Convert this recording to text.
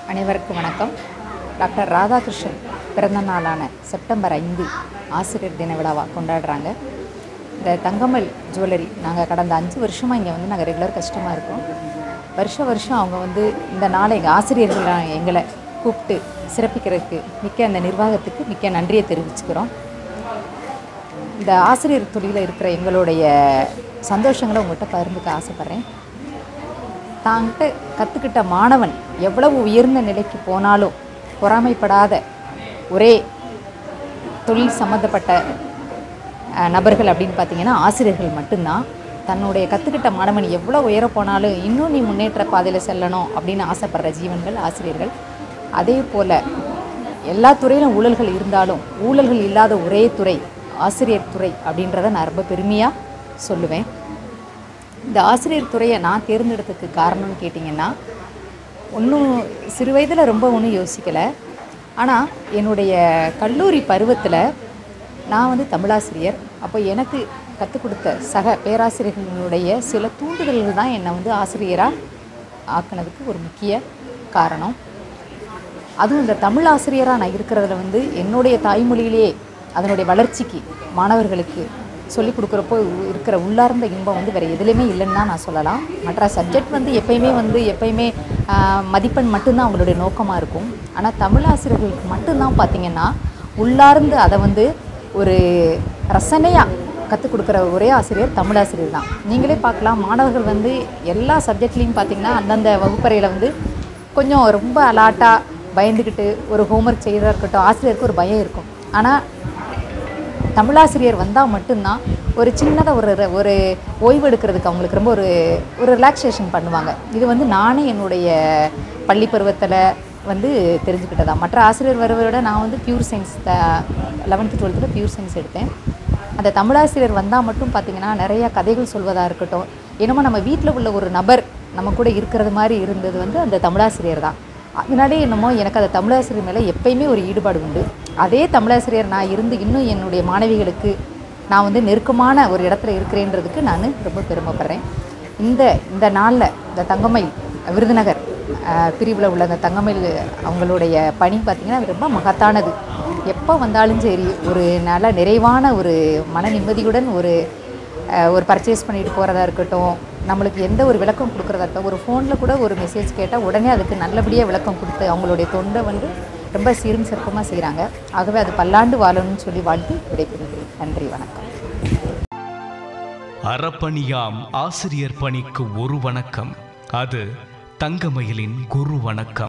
அனைவருக்கும் வணக்கம் டாக்டர் ராதாகிருஷ்ணன் பிறந்த நாளான செப்டம்பர் ஐந்து ஆசிரியர் தின விழாவாக கொண்டாடுறாங்க இந்த தங்கமல் ஜுவல்லரி நாங்கள் கடந்த அஞ்சு வருஷமாக இங்கே வந்து நாங்கள் ரெகுலர் கஸ்டமாக இருக்கோம் வருஷ வருஷம் அவங்க வந்து இந்த நாளை எங்கள் ஆசிரியர்கள் எங்களை கூப்பிட்டு சிறப்பிக்கிறதுக்கு மிக்க அந்த நிர்வாகத்துக்கு மிக்க நன்றியை தெரிவிச்சுக்கிறோம் இந்த ஆசிரியர் தொழிலில் இருக்கிற எங்களுடைய சந்தோஷங்களை உங்கள்கிட்ட பகிர்ந்துக்க ஆசைப்பட்றேன் தாங்கிட்ட கற்றுக்கிட்ட மாணவன் எவ்வளவு உயர்ந்த நிலைக்கு போனாலும் பொறாமைப்படாத ஒரே தொழில் சம்மந்தப்பட்ட அஹ், நபர்கள் அப்படின்னு பார்த்தீங்கன்னா ஆசிரியர்கள் மட்டும்தான் தன்னுடைய கற்றுக்கிட்ட மாணவன் எவ்வளோ உயர போனாலும் இன்னும் நீ முன்னேற்ற பாதையில் செல்லணும் அப்படின்னு ஆசைப்படுற ஜீவன்கள் ஆசிரியர்கள் அதே போல் எல்லா துறையிலும் ஊழல்கள் இருந்தாலும் ஊழல்கள் இல்லாத ஒரே துறை ஆசிரியர் துறை அப்படின்றத நான் ரொம்ப பெருமையாக சொல்லுவேன் இந்த ஆசிரியர் துறையை நான் தேர்ந்தெடுத்ததுக்கு காரணம்னு கேட்டிங்கன்னா ஒன்றும் சிறு வயதில் ரொம்ப ஒன்றும் யோசிக்கலை ஆனால் என்னுடைய கல்லூரி பருவத்தில் நான் வந்து தமிழாசிரியர் அப்போ எனக்கு கற்றுக் கொடுத்த சக பேராசிரியர்களுடைய சில தூண்டுதல்கள் தான் என்னை வந்து ஆசிரியராக ஆக்குனதுக்கு ஒரு முக்கிய காரணம் அதுவும் இந்த தமிழ் ஆசிரியராக நான் இருக்கிறதுல வந்து என்னுடைய தாய்மொழியிலேயே அதனுடைய வளர்ச்சிக்கு மாணவர்களுக்கு சொல்லிக் கொடுக்குறப்போ உ- இருக்கிற உள்ளார்ந்த இன்பம் வந்து வேறு எதுலேயுமே இல்லைன்னு தான் நான் சொல்லலாம் மற்ற சப்ஜெக்ட் வந்து எப்பயுமே வந்து எப்பயுமே ஆஹ், மதிப்பெண் மட்டும்தான் அவங்களுடைய நோக்கமாக இருக்கும் ஆனால் தமிழ் ஆசிரியர்களுக்கு மட்டும்தான் பார்த்திங்கன்னா உள்ளார்ந்து அதை வந்து ஒரு ரசனையாக கற்றுக் கொடுக்குற ஒரே ஆசிரியர் தமிழ் ஆசிரியர் தான் நீங்களே பார்க்கலாம் மாணவர்கள் வந்து எல்லா சப்ஜெக்ட்லேயும் பார்த்தீங்கன்னா அந்தந்த வகுப்பறையில் வந்து கொஞ்சம் ரொம்ப அலாட்டாக பயந்துக்கிட்டு ஒரு ஹோம்ஒர்க் செய்கிறதா இருக்கட்டும் ஆசிரியருக்கு ஒரு பயம் இருக்கும் ஆனால் தமிழாசிரியர் வந்தால் மட்டும்தான் ஒரு சின்னதாக ஒரு ர- ஒரு ஓய்வு எடுக்கிறதுக்கு அவங்களுக்கு ரொம்ப ஒரு ஒரு ரிலாக்ஸேஷன் பண்ணுவாங்க இது வந்து நானே என்னுடைய பள்ளி பருவத்தில் வந்து தெரிஞ்சுக்கிட்டதா மற்ற ஆசிரியர் வருவதை விட நான் வந்து பியூர் சயின்ஸ் லெவன்த்து டுவெல்த்தில் பியூர் சயின்ஸ் எடுத்தேன் அந்த தமிழாசிரியர் வந்தால் மட்டும் பார்த்திங்கன்னா நிறையா கதைகள் சொல்வதாக இருக்கட்டும் என்னமோ நம்ம வீட்டில் உள்ள ஒரு நபர் நம்ம கூட இருக்கிறது மாதிரி இருந்தது வந்து அந்த தமிழாசிரியர் தான் அதனாலே என்னமோ எனக்கு அந்த தமிழாசிரியர் மேலே எப்பயுமே ஒரு ஈடுபாடு உண்டு அதே தமிழாசிரியர் நான் இருந்து இன்னும் என்னுடைய மாணவிகளுக்கு நான் வந்து நெருக்கமான ஒரு இடத்துல இருக்கிறேன்றதுக்கு நான் ரொம்ப பெருமைப்படுறேன் இந்த இந்த நாளில் இந்த தங்கமயில் விருதுநகர் பிரிவில் உள்ள அந்த தங்கமயில் அவங்களுடைய பணி பார்த்திங்கன்னா அது ரொம்ப மகத்தானது எப்போ வந்தாலும் சரி ஒரு நல்ல நிறைவான ஒரு மன நிம்மதியுடன் ஒரு அஹ், ஒரு பர்ச்சேஸ் பண்ணிட்டு போகிறதா இருக்கட்டும் நம்மளுக்கு எந்த ஒரு விளக்கம் கொடுக்குறதா இருக்கட்டும் ஒரு ஃபோனில் கூட ஒரு மெசேஜ் கேட்டால் உடனே அதுக்கு நல்லபடியாக விளக்கம் கொடுத்து அவங்களுடைய தொண்டை வந்து ரொம்ப சீரும் சிறப்புமாக செய்கிறாங்க ஆகவே அது பல்லாண்டு வாழணும்னு சொல்லி வாழ்த்து விடைபெறுகிறேன் நன்றி வணக்கம் அறப்பணியாம் ஆசிரியர் பணிக்கு ஒரு வணக்கம் அது தங்கமயிலின் குரு வணக்கம்